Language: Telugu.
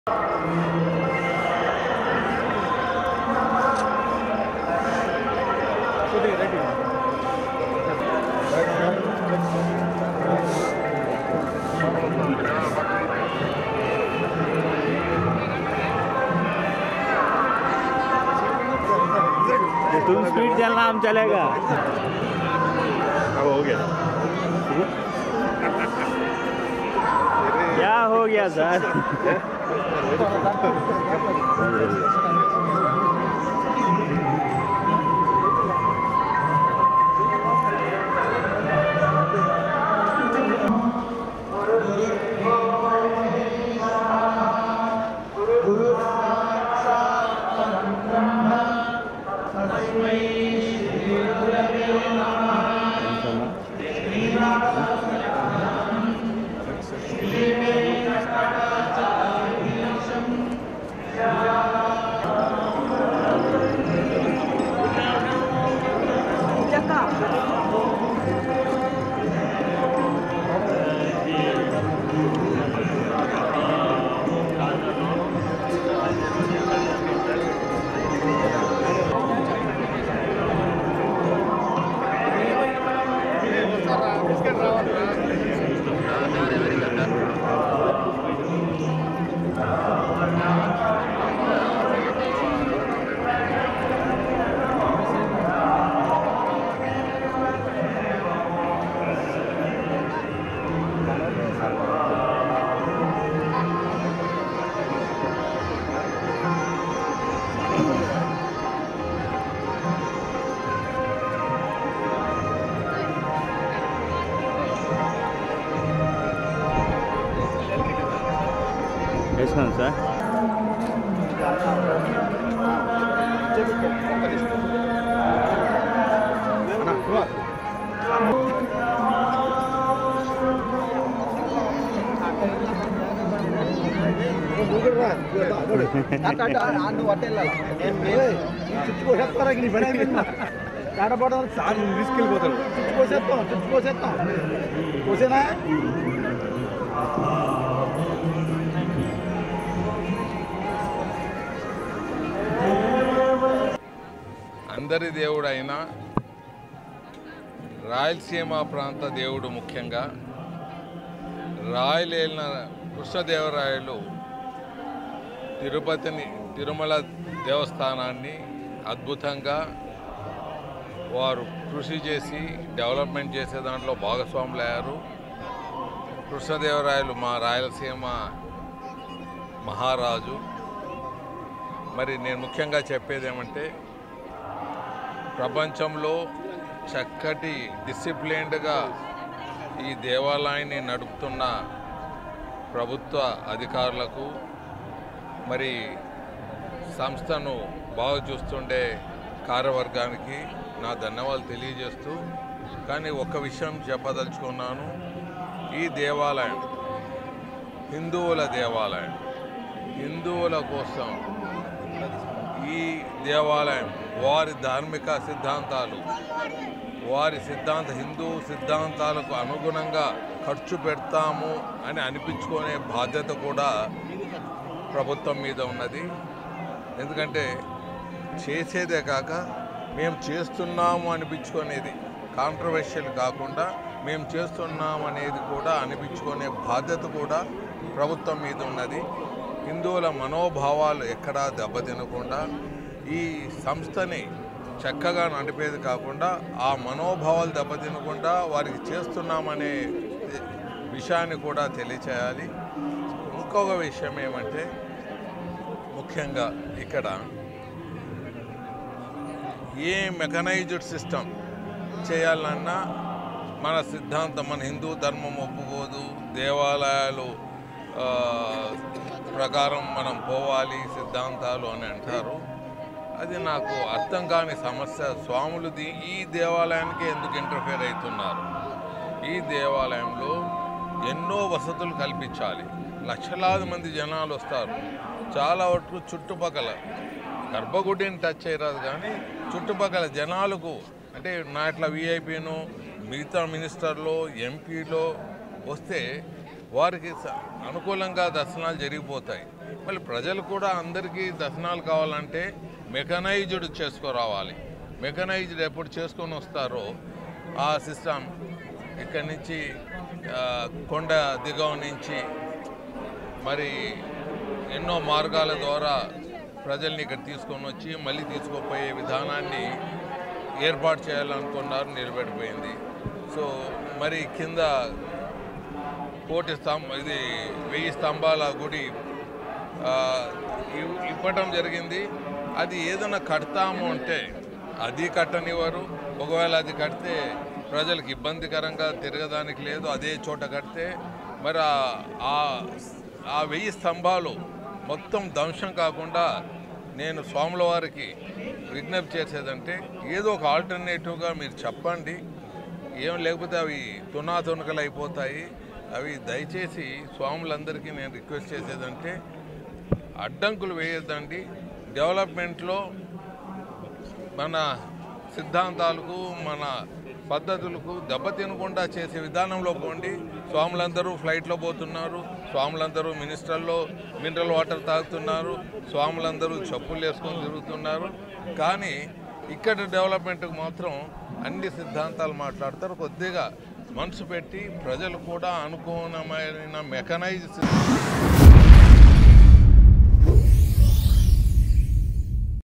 तुम स्पीड चलना हम चलेगा अब हो गया क्या हो गया सर వేసుకున్నాను సార్ సార్ నువ్వు తీసుకెళ్ళిపోతాడు కోసేస్తాం కోసేస్తాం కోసేనా అందరి దేవుడు అయినా రాయలసీమ ప్రాంత దేవుడు ముఖ్యంగా రాయలేలిన కృష్ణదేవరాయలు తిరుపతిని తిరుమల దేవస్థానాన్ని అద్భుతంగా వారు కృషి చేసి డెవలప్మెంట్ చేసే దాంట్లో భాగస్వాములు అయ్యారు కృష్ణదేవరాయలు మా రాయలసీమ మహారాజు మరి నేను ముఖ్యంగా చెప్పేది ఏమంటే ప్రపంచంలో చక్కటి డిసిప్లైన్డ్గా ఈ దేవాలయాన్ని నడుపుతున్న ప్రభుత్వ అధికారులకు మరి సంస్థను బాగా చూస్తుండే కార్యవర్గానికి నా ధన్యవాదాలు తెలియజేస్తూ కానీ ఒక విషయం చెప్పదలుచుకున్నాను ఈ దేవాలయం హిందువుల దేవాలయం హిందువుల కోసం ఈ దేవాలయం వారి ధార్మిక సిద్ధాంతాలు వారి సిద్ధాంత హిందూ సిద్ధాంతాలకు అనుగుణంగా ఖర్చు పెడతాము అని అనిపించుకునే బాధ్యత కూడా ప్రభుత్వం మీద ఉన్నది ఎందుకంటే చేసేదే కాక మేము చేస్తున్నాము అనిపించుకునేది కాంట్రవర్షియల్ కాకుండా మేము చేస్తున్నాం అనేది కూడా అనిపించుకునే బాధ్యత కూడా ప్రభుత్వం మీద ఉన్నది హిందువుల మనోభావాలు ఎక్కడా దెబ్బతినకుండా ఈ సంస్థని చక్కగా నడిపేది కాకుండా ఆ మనోభావాలు దెబ్బతినకుండా వారికి చేస్తున్నామనే విషయాన్ని కూడా తెలియచేయాలి ఇంకొక విషయం ఏమంటే ముఖ్యంగా ఇక్కడ ఏ మెకనైజ్డ్ సిస్టమ్ చేయాలన్నా మన సిద్ధాంతం మన హిందూ ధర్మం ఒప్పుకోదు దేవాలయాలు ఆ, ప్రకారం మనం పోవాలి సిద్ధాంతాలు అని అంటారు అది నాకు అర్థం కాని సమస్య స్వాములు దీ- ఈ దేవాలయానికి ఎందుకు ఇంటర్ఫేర్ అవుతున్నారు ఈ దేవాలయంలో ఎన్నో వసతులు కల్పించాలి లక్షలాది మంది జనాలు వస్తారు చాలా వరకు చుట్టుపక్కల గర్భగుడిని టచ్ చేయరాదు కానీ చుట్టుపక్కల జనాలకు అంటే నా ఇట్లా విఐపీను మిగతా మినిస్టర్లు ఎంపీలో వస్తే వారికి స- అనుకూలంగా దర్శనాలు జరిగిపోతాయి మళ్ళీ ప్రజలు కూడా అందరికీ దర్శనాలు కావాలంటే మెకనైజ్డ్ చేసుకురావాలి మెకనైజ్డ్ ఎప్పుడు చేసుకొని వస్తారో ఆ సిస్టమ్ ఇక్కడి నుంచి ఆ, కొండ దిగవ నుంచి మరి ఎన్నో మార్గాల ద్వారా ప్రజల్ని ఇక్కడ తీసుకొని వచ్చి మళ్ళీ తీసుకుపోయే విధానాన్ని ఏర్పాటు చేయాలనుకున్నారు నిలబెడిపోయింది సో మరి కింద కోటి స్తంభ ఇది వెయ్యి స్తంభాల గుడి ఆ, ఇవ్- ఇవ్వటం జరిగింది అది ఏదైనా కడతాము అంటే అది కట్టనివ్వరు ఒకవేళ అది కడితే ప్రజలకు ఇబ్బందికరంగా తిరగడానికి లేదు అదే చోట కడితే మరి ఆ- ఆ- ఆ వెయ్యి స్తంభాలు మొత్తం ధ్వంసం కాకుండా నేను స్వాముల వారికి విజ్ఞప్తి చేసేదంటే ఏదో ఒక ఆల్టర్నేటివ్గా మీరు చెప్పండి ఏం లేకపోతే అవి తునాతునకలు అయిపోతాయి అవి దయచేసి స్వాములందరికీ నేను రిక్వెస్ట్ చేసేదంటే అడ్డంకులు వేయొద్దండి డెవలప్మెంట్లో మన సిద్ధాంతాలకు మన పద్ధతులకు దెబ్బతినకుండా చేసే విధానంలో పోండి స్వాములందరూ ఫ్లైట్లో పోతున్నారు స్వాములందరూ మినిస్టర్లో మినరల్ వాటర్ తాగుతున్నారు స్వాములందరూ చెప్పులు వేసుకొని తిరుగుతున్నారు కానీ ఇక్కడ డెవలప్మెంట్కి మాత్రం అన్ని సిద్ధాంతాలు మాట్లాడతారు కొద్దిగా మనసు పెట్టి ప్రజలు కూడా అనుకూలమైన మెకనైజ్